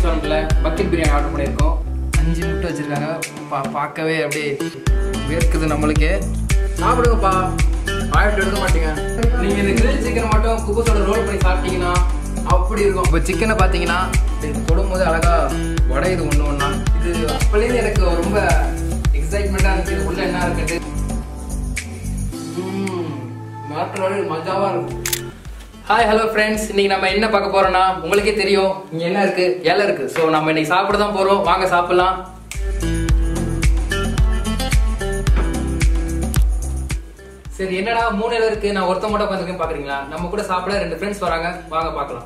ரெஸ்டாரண்ட்டில் bucket biryani order பண்ணியிருக்கோம் அஞ்சு முட்டை வச்சுருக்காங்க பா பார்க்கவே அப்படியே வேர்க்குது நம்மளுக்கே சாப்பிடுங்கப்பா ஆயிட்டு எடுக்க மாட்டீங்க நீங்கள் இந்த கிரில் சிக்கன் மட்டும் குப்பத்தோட ரோல் பண்ணி சாப்பிட்டீங்கன்னா அப்படி இருக்கும் இப்போ சிக்கனை பார்த்தீங்கன்னா இது தொடும்போது அழகா உடையுது ஒன்று ஒன்றா இது அப்போலேருந்து எனக்கு ரொம்ப எக்ஸைட்மெண்ட்டாக இருந்துச்சு இது உள்ள என்ன இருக்குன்ட்டு மாற்றோட மஜாவா இருக்கும் ஹாய் ஹலோ ஃப்ரெண்ட்ஸ் இன்னைக்கு நம்ம என்ன பார்க்க போறோம்னா உங்களுக்கே தெரியும் இங்க என்ன இருக்கு இலை இருக்கு ஸோ நம்ம இன்னைக்கு சாப்பிட தான் போறோம் வாங்க சாப்பிடலாம் சரி என்னடா மூணு இலை இருக்கு நான் ஒருத்த மட்டும் உட்காந்துருக்கேன் பாக்குறீங்களா நம்ம கூட சாப்பிட ரெண்டு ஃப்ரெண்ட்ஸ் வராங்க வாங்க பார்க்கலாம்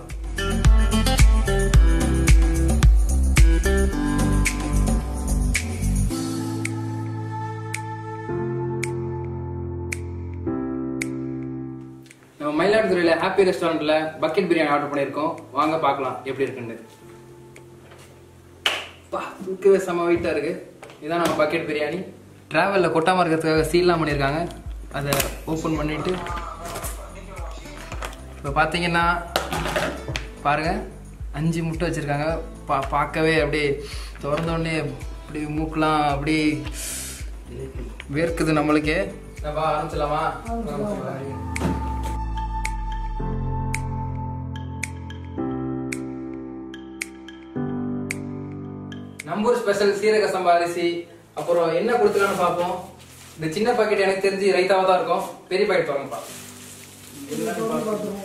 நம்ம மயிலாடுதுறையில ஹாப்பி ரெஸ்டாரண்ட்ல பக்கெட் பிரியாணி ஆர்டர் பண்ணியிருக்கோம் வாங்க பார்க்கலாம் எப்படி இருக்குன்னு பா தூக்கவே செம வெயிட்டா இருக்கு இதான் நம்ம பக்கெட் பிரியாணி டிராவல்ல கொட்டாம இருக்கிறதுக்காக சீல்லாம் பண்ணியிருக்காங்க அதை ஓப்பன் பண்ணிட்டு இப்போ பார்த்தீங்கன்னா பாருங்க அஞ்சு முட்டை வச்சிருக்காங்க பா பார்க்கவே அப்படியே திறந்த உடனே அப்படி மூக்கெலாம் அப்படி வேர்க்குது நம்மளுக்கே நம்ம ஆரம்பிச்சலாமா நம்பூர் ஸ்பெஷல் சீரக சம்பா அரிசி அப்புறம் என்ன கொடுத்துருக்கான்னு பார்ப்போம் இந்த சின்ன பாக்கெட் எனக்கு தெரிஞ்சு ரைத்தாவா தான் இருக்கும் பெரிய பாக்கெட் பாருங்கப்பா என்னன்னு பார்ப்போம்.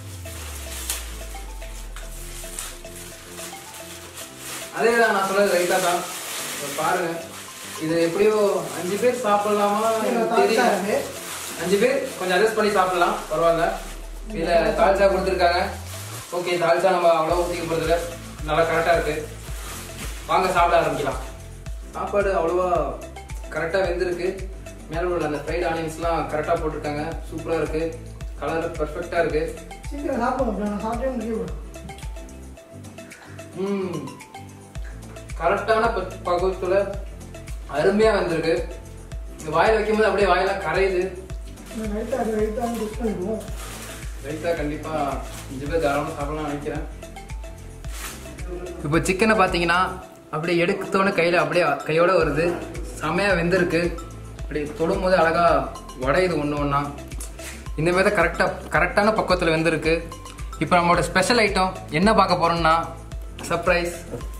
அதே தான் நான் சொன்னது ரைத்தா தான் இப்ப பாருங்க இது எப்படியோ அஞ்சு பேர் சாப்பிடலாமா எனக்கு தெரியல அஞ்சு பேர் கொஞ்சம் அட்ஜஸ்ட் பண்ணி சாப்பிடலாம் பரவாயில்ல இதுல தால்ச்சா கொடுத்துருக்காங்க ஓகே தால்ச்சா நம்ம அவ்வளோ ஊற்றிக்க போகிறதுல நல்லா கரெக்டாக இருக்கு வாங்க சாப்பிட ஆரம்பிக்கலாம் சாப்பாடு அவ்வளோவா கரெக்டாக வெந்திருக்கு மேலே உள்ள அந்த ஃப்ரைட் ஆனியன்ஸ்லாம் கரெக்டாக போட்டிருக்காங்க சூப்பராக இருக்கு கலர் பர்ஃபெக்டாக இருக்கு சீக்கிரம் சாப்பிடுங்க நான் சாப்பிட்டே முடியும் ம் கரெக்டான பக்குவத்தில் அருமையாக வந்திருக்கு இந்த வாயில் வைக்கும்போது அப்படியே வாயெல்லாம் கரையுது நைட்டு அது நைட்டு வந்து குக் பண்ணிடுவோம் ரைத்தா கண்டிப்பாக அஞ்சு பேர் தாராளமாக சாப்பிடலாம்னு நினைக்கிறேன் இப்போ சிக்கனை பார்த்தீங்கன்னா அப்படியே எடுக்கத்தோட கையில் அப்படியே கையோட வருது செமையாக வெந்திருக்கு அப்படி தொடும்போது அழகா உடையுது ஒன்று ஒன்றா இந்த மாதிரி தான் கரெக்டாக கரெக்டான பக்குவத்தில் வெந்திருக்கு இப்போ நம்மளோட ஸ்பெஷல் ஐட்டம் என்ன பார்க்க போறோம்னா சர்ப்ரைஸ்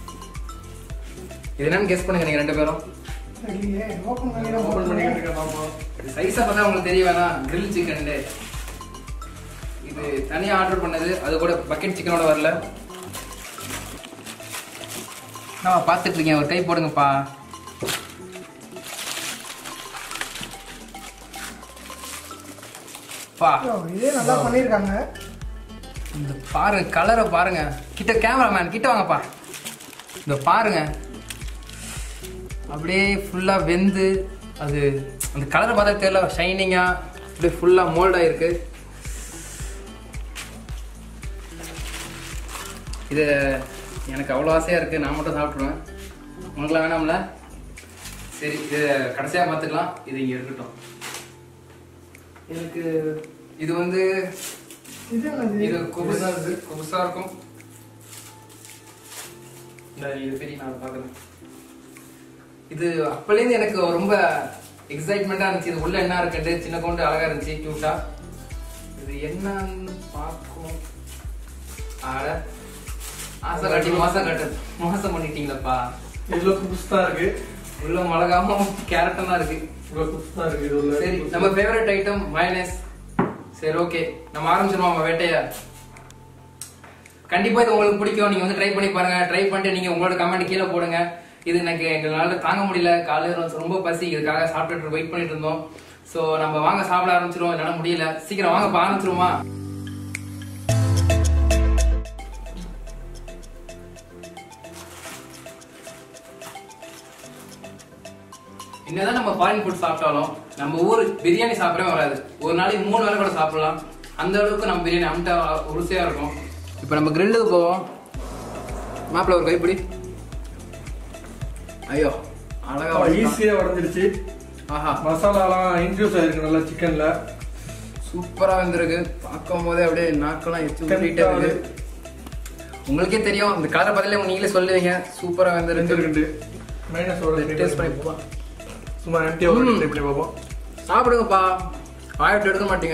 இது என்னன்னு கெஸ் பண்ணுங்க நீங்கள் ரெண்டு பேரும் சரியே ஓப்பன் பண்ணி ஓப்பன் பண்ணிக்கிட்டு இருக்க பார்ப்போம் சைஸை பார்த்தா உங்களுக்கு தெரிய வேணாம் கிரில் சிக்கன் இது தனியாக ஆர்டர் பண்ணது அது கூட பக்கெட் சிக்கனோட வரல நான் பார்த்துட்டு இருக்கேன் ஒரு கை போடுங்கப்பா பா இதே நல்லா பண்ணியிருக்காங்க இந்த பாருங்க கலரை பாருங்க கிட்ட கேமராமேன் கிட்ட வாங்கப்பா இந்த பாருங்க அப்படியே ஃபுல்லா வெந்து அது அந்த கலரை பார்த்தா தெரியல ஷைனிங்கா அப்படியே ஃபுல்லா மோல்ட் ஆயிருக்கு இது எனக்கு அவ்வளோ ஆசையா இருக்கு நான் மட்டும் சாப்பிட்ருவேன் உங்களுக்குலாம் வேணாம்ல சரி இது கடைசியா பார்த்துக்கலாம் இது இங்க இருக்கட்டும் எனக்கு இது வந்து இது என்னது இது குபுசா இருக்கு குபுசா இருக்கும் இந்த இது பெரிய நான் பார்க்குறேன் இது அப்பலேருந்து எனக்கு ரொம்ப எக்ஸைட்மெண்ட்டாக இருந்துச்சு இது உள்ள என்ன இருக்குன்ட்டு சின்ன கொண்டு அழகா இருந்துச்சு கியூட்டா இது என்னன்னு பார்க்கும் ஆட ஆசை காட்டி மோசம் காட்டு மோசம் பண்ணிட்டீங்களப்பா இவ்வளவு புதுசா இருக்கு உள்ள மிளகாவும் கேரட்டும் தான் இருக்கு இவ்வளவு புதுசா இருக்கு இது உள்ள சரி நம்ம ஃபேவரட் ஐட்டம் மயனஸ் சரி ஓகே நம்ம ஆரம்பிச்சிருவோம் நம்ம வேட்டைய கண்டிப்பா இது உங்களுக்கு பிடிக்கும் நீங்க வந்து ட்ரை பண்ணி பாருங்க ட்ரை பண்ணிட்டு நீங்க உங்களோட கமெண்ட் கீழே போடுங்க இது எனக்கு எங்களால தாங்க முடியல காலையில ரொம்ப பசி இதுக்காக சாப்பிட்டுட்டு வெயிட் பண்ணிட்டு இருந்தோம் சோ நம்ம வாங்க சாப்பிட ஆரம்பிச்சிருவோம் என்னால முடியல சீக்கிரம் வாங்க இப்ப ஆரம்பிச்சிருவோமா என்னதான் நம்ம ஃபாரின் ஃபுட் சாப்பிட்டாலும் நம்ம ஊர் பிரியாணி சாப்பிடவே வராது ஒரு நாளைக்கு மூணு வேளை கூட சாப்பிடலாம் அந்த அளவுக்கு நம்ம பிரியாணி அம்ட்டா ருசியா இருக்கும் இப்போ நம்ம கிரில்லுக்கு போவோம் மாப்பிள்ள ஒரு கைப்பிடி ஐயோ அழகா வடிச்சிட்டான். ஈஸியா உடஞ்சிருச்சு ஆஹா மசாலாலாம் இன்க்ளூஸ் ஆயிருக்கு நல்லா சிக்கன்ல சூப்பரா வந்திருக்கு பார்க்கும் போதே அப்படியே நாக்கெல்லாம் எச்சு ஊறிட்டே Tempt இருக்கு உங்களுக்கே தெரியும் இந்த கலரை பதிலே நீங்களே சொல்லுவீங்க சூப்பரா வந்து ரெண்டு மைனஸோட டேஸ்ட் பண்ணி பார்ப்போம். சும்மா எம்டியாக ம். ட்ரை பண்ணி பார்ப்போம் சாப்பிடுங்கப்பா ஆயிரத்து எடுக்க மாட்டீங்க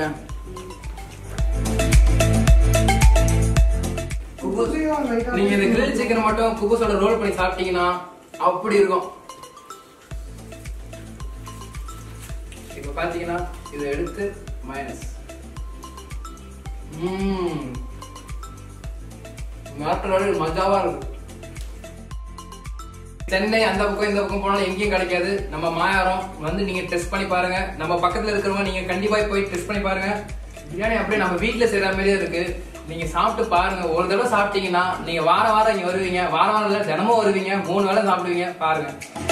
குபூஸ் குபூஸையும் light ஆ நீங்க இந்த கிரில் சிக்கன் மட்டும் குபூஸோட ரோல் பண்ணி சாப்பிட்டீங்கன்னா அப்படி இருக்கும் இப்ப பாத்தீங்கன்னா இதை எடுத்து மைனஸ் மாற்றோட மஜாவா இருக்கும் சென்னை அந்த பக்கம் இந்த பக்கம் போனாலும் எங்கேயும் கிடைக்காது நம்ம மாயாரம் வந்து நீங்க டெஸ்ட் பண்ணி பாருங்க நம்ம பக்கத்துல இருக்கிறவங்க நீங்க கண்டிப்பா போய் டெஸ்ட் பண்ணி பாருங்க பிரியாணி அப்படியே நம்ம வீட்ல செய்யற மாதிரியே இருக்கு நீங்க சாப்பிட்டு பாருங்க ஒரு தடவை சாப்பிட்டீங்கன்னா நீங்க வாரம் வாரம் இங்க வருவீங்க வாரம் வாரம் இல்ல தினமும் வருவீங்க மூணு வேளை சாப்பிடுவீங்க பாருங்க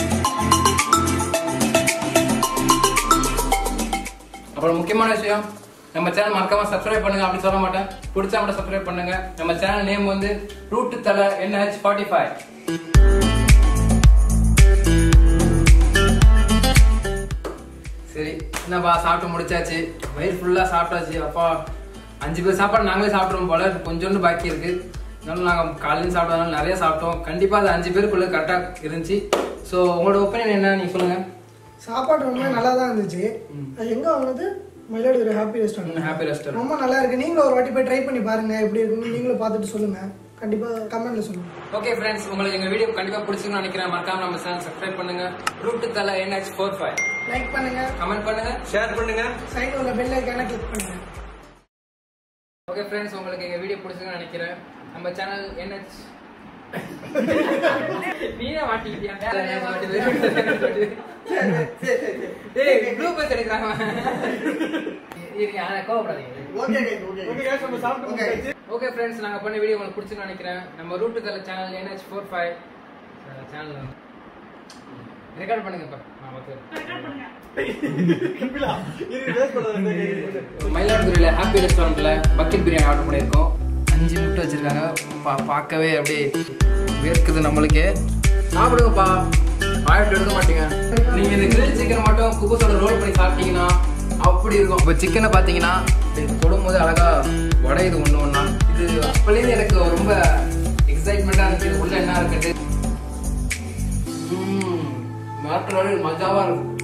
அப்புறம் முக்கியமான விஷயம் நம்ம சேனல் மறக்காம சப்ஸ்கிரைப் பண்ணுங்க அப்படி சொல்ல மாட்டேன் பிடிச்சா மட்டும் சப்ஸ்கிரைப் பண்ணுங்க நம்ம சேனல் நேம் வந்து ரூட் தலை என்ஹெச் ஃபார்ட்டி ஃபைவ் சரி என்னப்பா சாப்பிட்டு முடிச்சாச்சு வயிறு ஃபுல்லா சாப்பிட்டாச்சு அப்பா அஞ்சு பேர் சாப்பாடு நாங்களே சாப்பிட்றோம் போல கொஞ்சோண்டு பாக்கி இருக்கு அதனால நாங்கள் காலையில் சாப்பிட்டதுனால நிறைய சாப்பிட்டோம் கண்டிப்பா அது அஞ்சு பேருக்குள்ள கரெக்டாக இருந்துச்சு ஸோ உங்களோட ஒப்பீனியன் என்ன நீங்க சொல்லுங்க சாப்பாடு ரொம்ப நல்லா தான் இருந்துச்சு அது எங்க வாங்கினது Mayiladuthurai happy restaurant happy restaurant ரொம்ப நல்லா இருக்கு நீங்களும் ஒரு வாட்டி போய் ட்ரை பண்ணி பாருங்க எப்படி இருக்குன்னு நீங்களும் பார்த்துட்டு சொல்லுங்க கண்டிப்பா கமெண்ட்ல சொல்லுங்க ஓகே ஃப்ரெண்ட்ஸ் உங்களுக்கு எங்க வீடியோ கண்டிப்பா பிடிச்சிருக்குன்னு நினைக்கிறேன் மறக்காம நம்ம சேனல் சப்ஸ்கிரைப் பண்ணுங்க ரூட் தலை என்ஹெச் ஃபோர் ஃபைவ் லைக் பண்ணுங்க கமெண்ட் பண்ணுங்க ஷேர் பண்ணுங்க சைடு உள்ள பெல் ஐக்கான கிளிக் பண்ணுங்க ஓகே ஃப்ரெண்ட்ஸ் உங்களுக்கு எங்க வீடியோ பிடிச்சிருக்குன்னு நினைக்கிறேன் நம்ம சேனல் என்ஹெச் நீயே மாட்டிக்கிட்டியா ஏய் ப்ளூ பஸ் எடுக்கறாங்க இருங்க ஆனா கோவப்படாதீங்க ஓகே ஃப்ரெண்ட்ஸ் நாங்க பண்ண வீடியோ உங்களுக்கு பிடிச்சிருக்குன்னு நினைக்கிறேன் நம்ம ரூட் தலை channel NH four five channel record பண்ணுங்க இப்ப ஆ, okay. மயிலாடுதுறையில ஹாப்பி ரெஸ்டாரண்ட்ல பக்கெட் பிரியாணி ஆர்டர் பண்ணியிருக்கோம் அஞ்சு முட்டை வச்சிருக்காங்க பா பார்க்கவே அப்படியே வேர்க்குது நம்மளுக்கே சாப்பிடுங்கப்பா ஆயிரத்து எடுக்க மாட்டீங்க நீங்க இந்த கிரில் சிக்கன் மட்டும் குபூஸோட ரோல் பண்ணி சாப்பிட்டீங்கன்னா அப்படி இருக்கும் இப்போ சிக்கனை பார்த்தீங்கன்னா இது தொடும்போது அழகா உடையுது ஒன்று ஒன்றா இது அப்பலேருந்து எனக்கு ரொம்ப எக்ஸைட்மெண்ட்டாக இருந்துச்சு இது உள்ள என்ன இருக்குது மாற்றோட மஜாவா இருக்கும்